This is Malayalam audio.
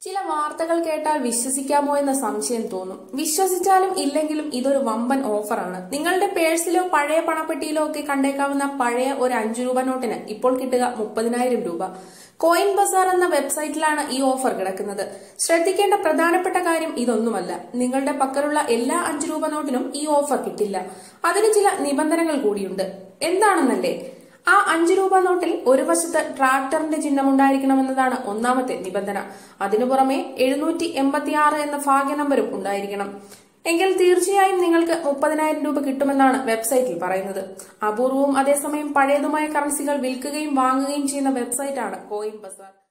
ചില വാർത്തകൾ കേട്ടാൽ വിശ്വസിക്കാമോ എന്ന സംശയം തോന്നും വിശ്വസിച്ചാലും ഇല്ലെങ്കിലും ഇതൊരു വമ്പൻ ഓഫറാണ് നിങ്ങളുടെ പേഴ്സിലോ പഴയ പണപ്പെട്ടിയിലോ ഒക്കെ കണ്ടേക്കാവുന്ന പഴയ ഒരു അഞ്ചു രൂപ നോട്ടിന് ഇപ്പോൾ കിട്ടുക മുപ്പതിനായിരം രൂപ കോയിൻ ബസാർ എന്ന വെബ്സൈറ്റിലാണ് ഈ ഓഫർ കിടക്കുന്നത് ശ്രദ്ധിക്കേണ്ട പ്രധാനപ്പെട്ട കാര്യം ഇതൊന്നുമല്ല നിങ്ങളുടെ പക്കലുള്ള എല്ലാ അഞ്ചു രൂപ നോട്ടിനും ഈ ഓഫർ കിട്ടില്ല അതിന് ചില നിബന്ധനകൾ കൂടിയുണ്ട് എന്താണെന്നല്ലേ ആ അഞ്ചു രൂപ നോട്ടിൽ ഒരു വശത്ത് ട്രാക്ടറിന്റെ ചിഹ്നം ഉണ്ടായിരിക്കണമെന്നതാണ് ഒന്നാമത്തെ നിബന്ധന അതിനു പുറമെ എഴുന്നൂറ്റി എൺപത്തിയാറ് എന്ന ഭാഗ്യ നമ്പരും ഉണ്ടായിരിക്കണം എങ്കിൽ തീർച്ചയായും നിങ്ങൾക്ക് മുപ്പതിനായിരം രൂപ കിട്ടുമെന്നാണ് വെബ്സൈറ്റിൽ പറയുന്നത് അപൂർവവും അതേസമയം പഴയതുമായ കറൻസികൾ വിൽക്കുകയും വാങ്ങുകയും ചെയ്യുന്ന വെബ്സൈറ്റാണ് കോയിൻ ബസാർ